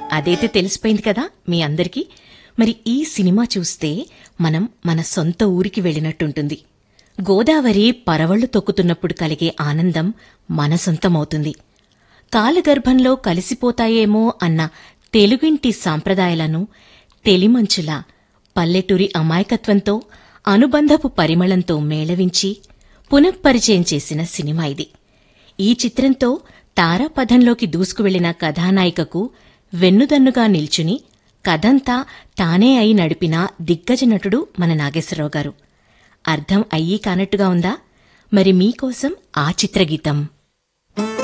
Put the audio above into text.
అదైతే తెలిసిపోయింది కదా మీ అందరికీ మరి ఈ సినిమా చూస్తే మనం మన సొంత ఊరికి వెళ్ళినట్టుంటుంది గోదావరి పరవళ్లు తొక్కుతున్నప్పుడు కలిగే ఆనందం మన సొంతమవుతుంది కాలగర్భంలో కలిసిపోతాయేమో అన్న తెలుగింటి సాంప్రదాయాలను తెలిమంచులా పల్లెటూరి అమాయకత్వంతో అనుబంధపు పరిమళంతో మేళవించి పునఃపరిచయం చేసిన సినిమా ఇది ఈ చిత్రంతో తారాపథంలోకి దూసుకువెళ్లిన కథానాయికకు వెన్నుదన్నుగా నిల్చుని కథంతా తానే అయి నడిపిన దిగ్గజ నటుడు మన నాగేశ్వరరావు గారు అర్థం అయ్యి కానట్టుగా ఉందా మరి మీకోసం ఆ చిత్రగీతం